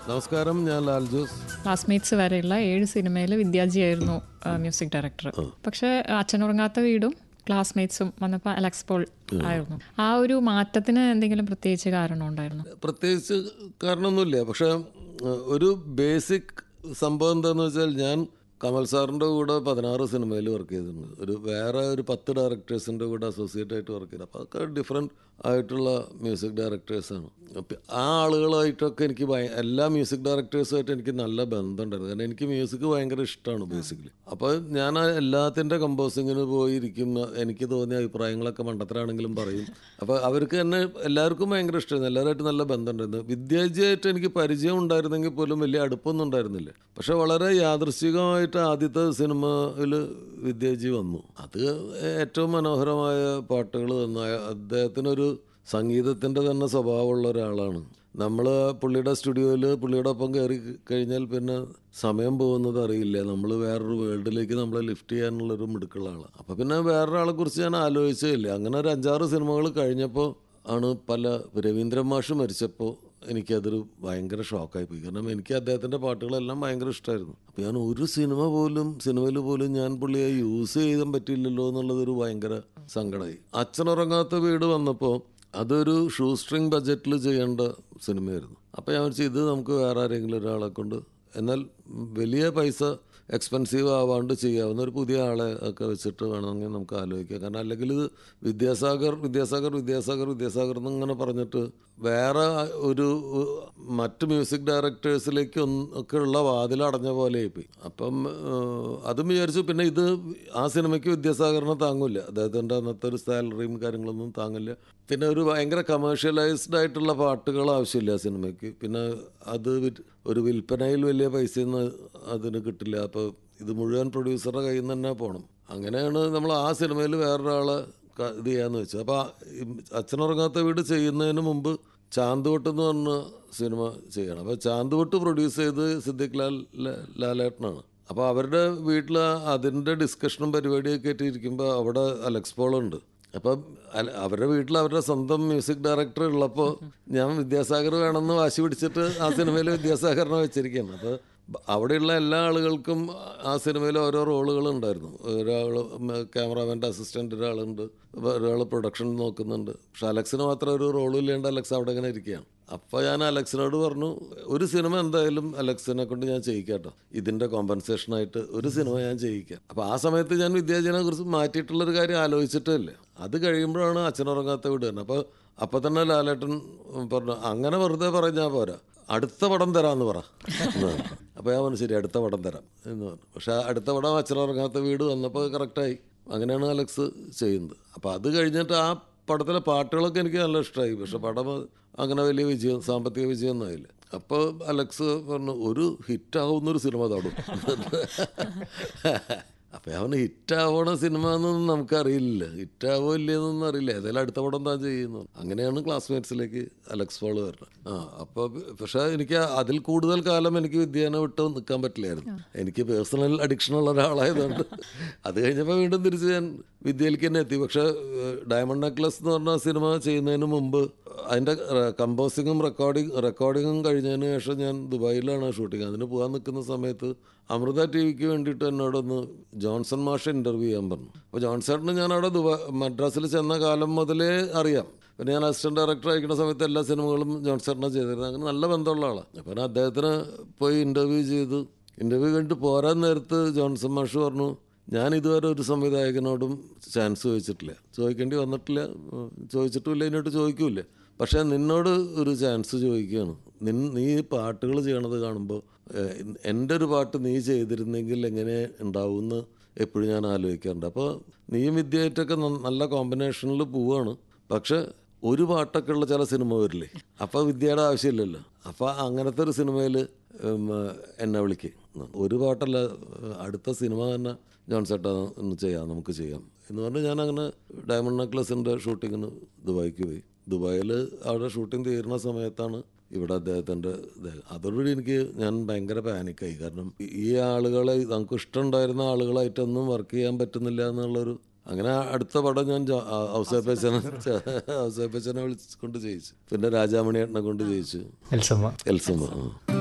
നമസ്കാരം ഞാൻ ലാൽ ജോസ് ക്ലാസ്മേറ്റ്സ് വരെയുള്ള ഏഴ് സിനിമയിൽ വിദ്യാജിയായിരുന്നു മ്യൂസിക് ഡയറക്ടർ പക്ഷെ അച്ഛനുറങ്ങാത്ത വീടും ക്ലാസ്മേറ്റ്സും വന്നപ്പോൾ അലക്സ് പോൾ ആയിരുന്നു ആ ഒരു മാറ്റത്തിന് എന്തെങ്കിലും പ്രത്യേകിച്ച് കാരണം ഉണ്ടായിരുന്നു പ്രത്യേകിച്ച് കാരണമൊന്നുമില്ല പക്ഷെ ഏഹ്, ഒരു ബേസിക് സംഭവം എന്താണെന്ന് വെച്ചാൽ ഞാൻ കമൽ സാറിൻ്റെ കൂടെ പതിനാറ് സിനിമയിൽ വർക്ക് ചെയ്തിട്ടുണ്ട് ഒരു വേറെ ഒരു പത്ത് ഡയറക്ടേഴ്സിൻ്റെ കൂടെ അസോസിയേറ്റ് ആയിട്ട് വർക്ക് ചെയ്ത് അപ്പോൾ അതൊക്കെ ഡിഫറെൻറ്റ് ആയിട്ടുള്ള മ്യൂസിക് ഡയറക്ടേഴ്സാണ് അപ്പം ആ ആളുകളായിട്ടൊക്കെ എനിക്ക് ഭയ- എല്ലാ മ്യൂസിക് ഡയറക്ടേഴ്സുമായിട്ട് എനിക്ക് നല്ല ബന്ധമുണ്ടായിരുന്നു കാരണം എനിക്ക് മ്യൂസിക് ഭയങ്കര ഇഷ്ടമാണ് ബേസിക്കലി അപ്പോൾ ഞാൻ ആ എല്ലാത്തിൻ്റെ കമ്പോസിങ്ങിന് പോയിരിക്കും എനിക്ക് തോന്നിയ അഭിപ്രായങ്ങളൊക്കെ മണ്ടത്തരാണെങ്കിലും പറയും അപ്പോൾ അവർക്ക് തന്നെ എല്ലാവർക്കും ഭയങ്കര ഇഷ്ടമായിരുന്നു എല്ലാവരുമായിട്ട് നല്ല ബന്ധമുണ്ടായിരുന്നു വിദ്യാജിയായിട്ട് എനിക്ക് പരിചയം ഉണ്ടായിരുന്നെങ്കിൽ പോലും വലിയ അടുപ്പമൊന്നും ഉണ്ടായിരുന്നില്ല പക്ഷെ വളരെ യാദൃശ്ചികമായിട്ട് ആദ്യത്തെ സിനിമയിൽ വിദ്യാജി വന്നു അത് ഏറ്റവും മനോഹരമായ പാട്ടുകൾ തന്ന അദ്ദേഹത്തിനൊരു സംഗീതത്തിൻ്റെ തന്നെ സ്വഭാവമുള്ള ഒരാളാണ് നമ്മൾ പുള്ളിയുടെ സ്റ്റുഡിയോയിൽ പുള്ളിയുടെ ഒപ്പം കയറി കഴിഞ്ഞാൽ പിന്നെ സമയം പോകുന്നത് അറിയില്ല നമ്മൾ വേറൊരു വേൾഡിലേക്ക് നമ്മളെ ലിഫ്റ്റ് ചെയ്യാനുള്ളൊരു മിടുക്കുള്ള ആളാണ് അപ്പോൾ പിന്നെ വേറൊരാളെ കുറിച്ച് ഞാൻ ആലോചിച്ചേയില്ല അങ്ങനെ ഒരു അഞ്ചാറ് സിനിമകൾ കഴിഞ്ഞപ്പോൾ ആണ് പല രവീന്ദ്രൻ മാഷ് മരിച്ചപ്പോൾ എനിക്കതൊരു ഭയങ്കര ഷോക്കായി പോയി കാരണം എനിക്ക് അദ്ദേഹത്തിൻ്റെ പാട്ടുകളെല്ലാം ഭയങ്കര ഇഷ്ടമായിരുന്നു അപ്പോൾ ഞാൻ ഒരു സിനിമ പോലും സിനിമയിൽ പോലും ഞാൻ പുള്ളിയെ യൂസ് ചെയ്യാൻ പറ്റില്ലല്ലോ എന്നുള്ളതൊരു ഭയങ്കര സങ്കടമായി അച്ഛനുറങ്ങാത്ത വീട് വന്നപ്പോൾ അതൊരു ഷൂ സ്ട്രിങ് ബഡ്ജറ്റിൽ ചെയ്യേണ്ട സിനിമയായിരുന്നു അപ്പോൾ ഞാൻ വെച്ചാൽ ഇത് നമുക്ക് വേറെ ആരെങ്കിലും ഒരാളെ കൊണ്ട് എന്നാൽ വലിയ പൈസ എക്സ്പെൻസീവ് ആവാണ്ട് ചെയ്യാവുന്ന ഒരു പുതിയ ആളെ ഒക്കെ വെച്ചിട്ട് വേണമെങ്കിൽ നമുക്ക് ആലോചിക്കാം കാരണം അല്ലെങ്കിൽ ഇത് വിദ്യാസാഗർ വിദ്യാസാഗർ വിദ്യാസാഗർ വിദ്യാസാഗർ എന്നിങ്ങനെ പറഞ്ഞിട്ട് വേറെ ഒരു ഉ, മറ്റ് മ്യൂസിക് ഡയറക്ടേഴ്സിലേക്ക് ഒന്ന് ഒക്കെ ഉള്ള വാതിലടഞ്ഞ പോലെ ആയിപ്പോയി അപ്പം ഏഹ്, അതും വിചാരിച്ചു പിന്നെ ഇത് ആ സിനിമയ്ക്ക് വിദ്യാസാഗറിനെ താങ്ങില്ല അദ്ദേഹത്തിൻ്റെ അന്നത്തെ ഒരു സാലറിയും കാര്യങ്ങളൊന്നും താങ്ങില്ല പിന്നെ ഒരു ഭയങ്കര കമേഴ്ഷ്യലൈസ്ഡ് ആയിട്ടുള്ള പാട്ടുകൾ ആവശ്യമില്ല ആ സിനിമയ്ക്ക് പിന്നെ അത് വിറ്റ് ഒരു വിൽപ്പനയിൽ വലിയ പൈസയൊന്നും അതിന് കിട്ടില്ല അപ്പോൾ ഇത് മുഴുവൻ പ്രൊഡ്യൂസറുടെ കയ്യിൽ നിന്ന് തന്നെ പോകണം അങ്ങനെയാണ് നമ്മൾ ആ സിനിമയിൽ വേറൊരാളെ ക- ഇത് ചെയ്യാന്ന് വെച്ചു അപ്പോൾ അച്ഛനുറങ്ങാത്ത വീട് ചെയ്യുന്നതിന് മുമ്പ് ചാന്തുവട്ട് എന്ന് പറഞ്ഞ സിനിമ ചെയ്യണം അപ്പോൾ ചാന്തുവട്ട് പ്രൊഡ്യൂസ് ചെയ്ത് സിദ്ദിഖ് ലാൽ ല- ലാലേട്ടനാണ് അപ്പോൾ അവരുടെ വീട്ടിൽ അതിൻ്റെ ഡിസ്കഷനും പരിപാടിയൊക്കെ ആയിട്ട് ഇരിക്കുമ്പോൾ അവിടെ അലക്സ് പോളുണ്ട് അപ്പം അല- അവരുടെ വീട്ടിൽ അവരുടെ സ്വന്തം മ്യൂസിക് ഡയറക്ടർ ഉള്ളപ്പോൾ ഞാൻ വിദ്യാസാഗർ വേണമെന്ന് വാശി പിടിച്ചിട്ട് ആ സിനിമയിൽ വിദ്യാസാഗറിനെ വെച്ചിരിക്കുകയാണ് അപ്പോൾ ബ- അവിടെയുള്ള എല്ലാ ആളുകൾക്കും ആ സിനിമയിൽ ഓരോ റോളുകൾ ഉണ്ടായിരുന്നു ഒരാൾ ക്യാമറാമാൻ്റെ അസിസ്റ്റൻ്റ് ഒരാളുണ്ട് ഒരാൾ പ്രൊഡക്ഷൻ നോക്കുന്നുണ്ട് പക്ഷെ അലക്സിന് മാത്രം ഒരു റോളും ഇല്ലാണ്ട് അലക്സ് അവിടെ ഇങ്ങനെ ഇരിക്കുകയാണ് അപ്പോൾ ഞാൻ അലക്സിനോട് പറഞ്ഞു ഒരു സിനിമ എന്തായാലും അലക്സിനെ കൊണ്ട് ഞാൻ ചെയ്യിക്കാട്ടോ ഇതിൻ്റെ കോമ്പൻസേഷനായിട്ട് ഒരു സിനിമ ഞാൻ ചെയ്യിക്കാം അപ്പോൾ ആ സമയത്ത് ഞാൻ വിദ്യാജനെ കുറിച്ച് മാറ്റിയിട്ടുള്ളൊരു കാര്യം ആലോചിച്ചിട്ടേ ഇല്ല അത് കഴിയുമ്പോഴാണ് അച്ഛനുറങ്ങാത്ത വീട് തന്നെ അപ്പോൾ അപ്പോൾ തന്നെ ലാലേട്ടൻ പറഞ്ഞു അങ്ങനെ വെറുതെ പറഞ്ഞാൽ പോരാ അടുത്ത പടം തരാമെന്ന് പറ എന്ന് പറഞ്ഞു. അപ്പോൾ ഞാൻ പറഞ്ഞു ശരി അടുത്ത പടം തരാം എന്ന് പറഞ്ഞു പക്ഷേ ആ അടുത്ത പടം അച്ഛനുറങ്ങാത്ത വീട് വന്നപ്പോൾ കറക്റ്റായി അങ്ങനെയാണ് അലക്സ് ചെയ്യുന്നത് അപ്പോൾ അത് കഴിഞ്ഞിട്ട് ആ പടത്തിലെ പാട്ടുകളൊക്കെ എനിക്ക് നല്ല ഇഷ്ടമായി പക്ഷെ പടം അങ്ങനെ വലിയ വിജയം സാമ്പത്തിക വിജയം ഒന്നും ആയില്ല അപ്പോൾ അലക്സ് പറഞ്ഞു ഒരു ഹിറ്റാവുന്നൊരു സിനിമ താടും അപ്പോൾ അവന് ഹിറ്റാവണ സിനിമ എന്നൊന്നും നമുക്കറിയില്ല ഹിറ്റാവോ ഇല്ലയെന്നൊന്നും അറിയില്ല ഏതായാലും അടുത്ത പടം താൻ ചെയ്യുന്നു അങ്ങനെയാണ് ക്ലാസ്മേറ്റ്സിലേക്ക് അലക്സ് പോൾ വരുന്നത് ആ അപ്പോൾ പക്ഷേ എനിക്ക് അതിൽ കൂടുതൽ കാലം എനിക്ക് വിദ്യാനെ വിട്ട് നിൽക്കാൻ പറ്റില്ലായിരുന്നു എനിക്ക് പേഴ്സണൽ അഡിക്ഷൻ ഉള്ള ഒരാളായതുകൊണ്ട് അത് കഴിഞ്ഞപ്പോൾ വീണ്ടും തിരിച്ച് ഞാൻ വിദ്യയിലേക്ക് തന്നെ എത്തി പക്ഷേ ഡയമണ്ട് നെക്ലസ് എന്ന് പറഞ്ഞ സിനിമ ചെയ്യുന്നതിന് മുമ്പ് അതിൻ്റെ കമ്പോസിങ്ങും റെക്കോർഡിങ് റെക്കോർഡിങ്ങും കഴിഞ്ഞതിന് ശേഷം ഞാൻ ദുബായിലാണ് ഷൂട്ടിങ് അതിന് പോകാൻ നിൽക്കുന്ന സമയത്ത് അമൃത ടി വിക്ക് വേണ്ടിയിട്ട് എന്നോടൊന്ന് ജോൺസൺ മാഷ ഇൻ്റർവ്യൂ ചെയ്യാൻ പറഞ്ഞു അപ്പോൾ ജോൺസണിന് ഞാൻ അവിടെ ദുബായ് മദ്രാസിൽ ചെന്ന കാലം മുതലേ അറിയാം പിന്നെ ഞാൻ അസിസ്റ്റന്റ് ഡയറക്ടർ ആയിരിക്കുന്ന സമയത്ത് എല്ലാ സിനിമകളും ജോൺസണിനെ ചെയ്തിരുന്നത് അങ്ങനെ നല്ല ബന്ധമുള്ള ആളാണ് അപ്പോൾ ഞാൻ അദ്ദേഹത്തിന് പോയി ഇൻ്റർവ്യൂ ചെയ്തു ഇൻ്റർവ്യൂ കഴിഞ്ഞിട്ട് പോരാൻ നേരത്ത് ജോൺസൺ മാഷ് പറഞ്ഞു ഞാൻ ഇതുവരെ ഒരു സംവിധായകനോടും ചാൻസ് ചോദിച്ചിട്ടില്ല ചോദിക്കേണ്ടി വന്നിട്ടില്ല ഉം, ചോദിച്ചിട്ടുമില്ല ഇതിനോട്ട് ചോദിക്കൂല പക്ഷേ നിന്നോട് ഒരു ചാൻസ് ചോദിക്കുകയാണ് നിൻ നീ പാട്ടുകൾ ചെയ്യണത് കാണുമ്പോൾ ഏഹ്, എൻ്റെ ഒരു പാട്ട് നീ ചെയ്തിരുന്നെങ്കിൽ എങ്ങനെ ഉണ്ടാവുമെന്ന് എപ്പോഴും ഞാൻ ആലോചിക്കാറുണ്ട് അപ്പോൾ നീയും വിദ്യയായിട്ടൊക്കെ ന- നല്ല കോമ്പിനേഷനിൽ പോവാണ് പക്ഷെ ഒരു പാട്ടൊക്കെ ഉള്ള ചില സിനിമ വരില്ലേ അപ്പോൾ വിദ്യയുടെ ആവശ്യമില്ലല്ലോ അപ്പോൾ അങ്ങനത്തെ ഒരു സിനിമയിൽ എന്നെ വിളിക്കും ഒരു പാട്ടല്ല ഏഹ്, അടുത്ത സിനിമ തന്നെ ജോൺ ചേട്ടാ ഒന്ന് ചെയ്യാം നമുക്ക് ചെയ്യാം എന്ന് പറഞ്ഞ് ഞാൻ അങ്ങനെ ഡയമണ്ട് നെക്ലസിൻ്റെ ഷൂട്ടിങ്ങിന് ദുബായിക്ക് പോയി ദുബായിൽ അവിടെ ഷൂട്ടിംഗ് തീരുന്ന സമയത്താണ് ഇവിടെ അദ്ദേഹത്തിൻ്റെ ഇത് അതോടുകൂടി എനിക്ക് ഞാൻ ഭയങ്കര പാനിക്കായി കാരണം ഈ ആളുകളെ നമുക്ക് ഇഷ്ടമുണ്ടായിരുന്ന ആളുകളായിട്ടൊന്നും വർക്ക് ചെയ്യാൻ പറ്റുന്നില്ല എന്നുള്ളൊരു അങ്ങനെ അടുത്ത പടം ഞാൻ ഔസേപ്പച്ചനെ ഔസേപ്പച്ചനെ വിളിച്ചുകൊണ്ട് ചെയ്യിച്ചു പിന്നെ രാജാമണിയേട്ടനെ കൊണ്ട് ചെയ്യിച്ചു എൽസമ്മ എൽസമ്മ ആ